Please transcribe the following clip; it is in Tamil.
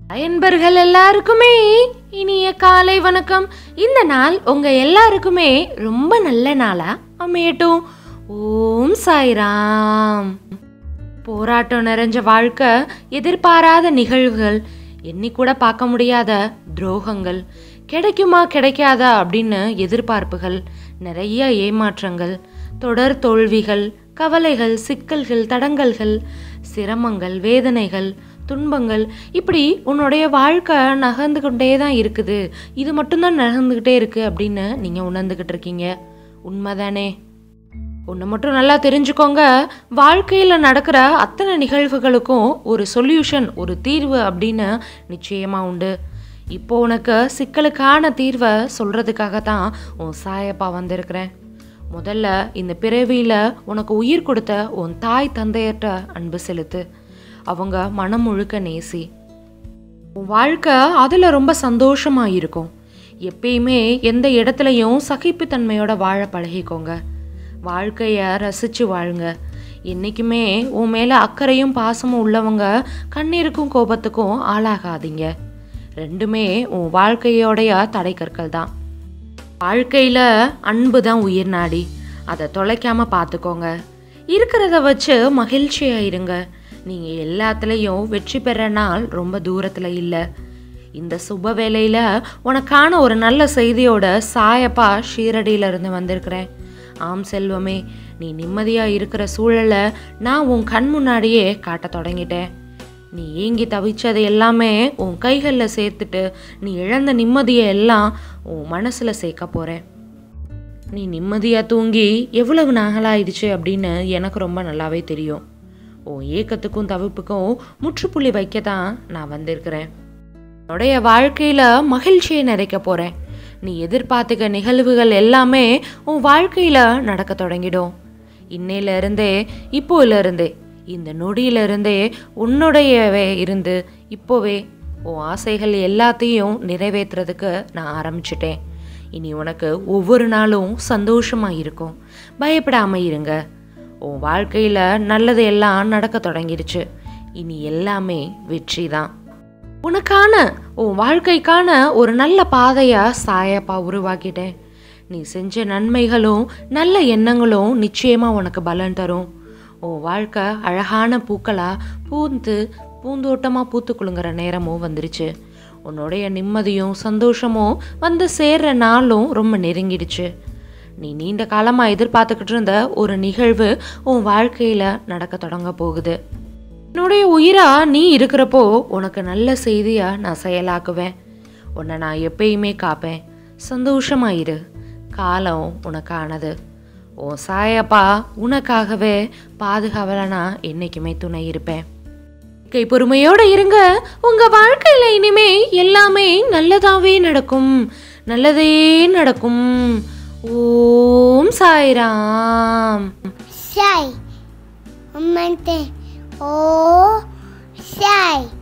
அயன்பர்கள் எல்லாருக்குமே இனிய காலை வணக்கம் இந்த நாள் உங்க எல்லாருக்குமே ரொம்ப நல்ல நாளா அமையட்டும் ஓம் சாய்ராம் போராட்டம் நிறைஞ்ச வாழ்க்கை எதிர்பாராத நிகழ்வுகள் எண்ணி கூட பார்க்க முடியாத துரோகங்கள் கிடைக்குமா கிடைக்காதா அப்படின்னு எதிர்பார்ப்புகள் நிறைய ஏமாற்றங்கள் தொடர் தோல்விகள் கவலைகள் சிக்கல்கள் தடங்கல்கள் சிரமங்கள் வேதனைகள் துன்பங்கள் இப்படி உன்னுடைய வாழ்க்கை நகர்ந்து கொண்டே தான் இருக்குது இது மட்டும்தான் நகர்ந்துக்கிட்டே இருக்கு அப்படின்னு நீங்கள் உணர்ந்துக்கிட்டு இருக்கீங்க உண்மைதானே ஒன்று மட்டும் நல்லா தெரிஞ்சுக்கோங்க வாழ்க்கையில் நடக்கிற அத்தனை நிகழ்வுகளுக்கும் ஒரு சொல்யூஷன் ஒரு தீர்வு அப்படின்னு நிச்சயமாக உண்டு இப்போ உனக்கு சிக்கலுக்கான தீர்வை சொல்கிறதுக்காக தான் உன் சாயப்பா வந்திருக்கிறேன் முதல்ல இந்த பிறவியில் உனக்கு உயிர் கொடுத்த உன் தாய் தந்தையர்கிட்ட அன்பு செலுத்து அவங்க மனம் முழுக்க நேசி உன் வாழ்க்கை அதில் ரொம்ப சந்தோஷமாக இருக்கும் எப்பயுமே எந்த இடத்துலையும் சகிப்புத்தன்மையோட வாழ பழகிக்கோங்க வாழ்க்கையை ரசித்து வாழுங்க என்றைக்குமே உன் மேலே அக்கறையும் பாசமும் உள்ளவங்க கண்ணீருக்கும் கோபத்துக்கும் ஆளாகாதீங்க ரெண்டுமே உன் வாழ்க்கையோடைய தடைக்கற்கள் தான் வாழ்க்கையில் அன்பு தான் உயிர் நாடி அதை தொலைக்காமல் பார்த்துக்கோங்க இருக்கிறத வச்சு மகிழ்ச்சியாக இருங்க நீங்கள் எல்லாத்துலேயும் வெற்றி பெற நாள் ரொம்ப தூரத்தில் இல்லை இந்த சுப வேளையில் உனக்கான ஒரு நல்ல செய்தியோட சாயப்பா ஷீரடியிலிருந்து வந்திருக்கிறேன் ஆம் செல்வமே நீ நிம்மதியாக இருக்கிற சூழலை நான் உன் கண் முன்னாடியே காட்ட தொடங்கிட்டேன் நீ ஏங்கி தவிச்சது எல்லாமே உன் கைகளில் சேர்த்துட்டு நீ இழந்த நிம்மதியை எல்லாம் உன் மனசில் சேர்க்க போகிறேன் நீ நிம்மதியாக தூங்கி எவ்வளவு நாகலாயிடுச்சு அப்படின்னு எனக்கு ரொம்ப நல்லாவே தெரியும் உன் ஏக்கத்துக்கும் தவிப்புக்கும் முற்றுப்புள்ளி வைக்க தான் நான் வந்திருக்கிறேன் உன்னுடைய வாழ்க்கையில் மகிழ்ச்சியை நிறைக்க போகிறேன் நீ எதிர்பார்த்துக்க நிகழ்வுகள் எல்லாமே உன் வாழ்க்கையில் நடக்க தொடங்கிடும் இன்னையிலிருந்தே இப்போலேருந்தே இந்த நொடியிலிருந்தே உன்னுடையவே இருந்து இப்போவே உன் ஆசைகள் எல்லாத்தையும் நிறைவேற்றுறதுக்கு நான் ஆரம்பிச்சிட்டேன் இனி உனக்கு ஒவ்வொரு நாளும் சந்தோஷமாக இருக்கும் பயப்படாமல் இருங்க உன் வாழ்க்கையில் நல்லது எல்லாம் நடக்க தொடங்கிடுச்சு இனி எல்லாமே வெற்றி தான் உனக்கான உன் வாழ்க்கைக்கான ஒரு நல்ல பாதையை சாயப்பா உருவாக்கிட்டேன் நீ செஞ்ச நன்மைகளும் நல்ல எண்ணங்களும் நிச்சயமாக உனக்கு பலன் தரும் உன் வாழ்க்கை அழகான பூக்களா பூந்து பூந்தோட்டமாக பூத்து குலுங்குற நேரமும் வந்துருச்சு உன்னுடைய நிம்மதியும் சந்தோஷமும் வந்து சேர்ற நாளும் ரொம்ப நெருங்கிடுச்சு நீ நீண்ட காலமாக எதிர்பார்த்துக்கிட்டு இருந்த ஒரு நிகழ்வு உன் வாழ்க்கையில் நடக்க தொடங்க போகுது என்னுடைய உயிரா நீ இருக்கிறப்போ உனக்கு நல்ல செய்தியா நான் செயலாக்குவேன் உன்னை நான் எப்பயுமே காப்பேன் சந்தோஷமா இரு காலம் உனக்கானது உன் சாயப்பா உனக்காகவே பாதுகாவல நான் என்னைக்குமே துணை இருப்பேன் கை பொறுமையோட இருங்க உங்க வாழ்க்கையில இனிமே எல்லாமே நல்லதாவே நடக்கும் நல்லதே நடக்கும் ஓம் Sairam Sai. Amante. Oh, sai.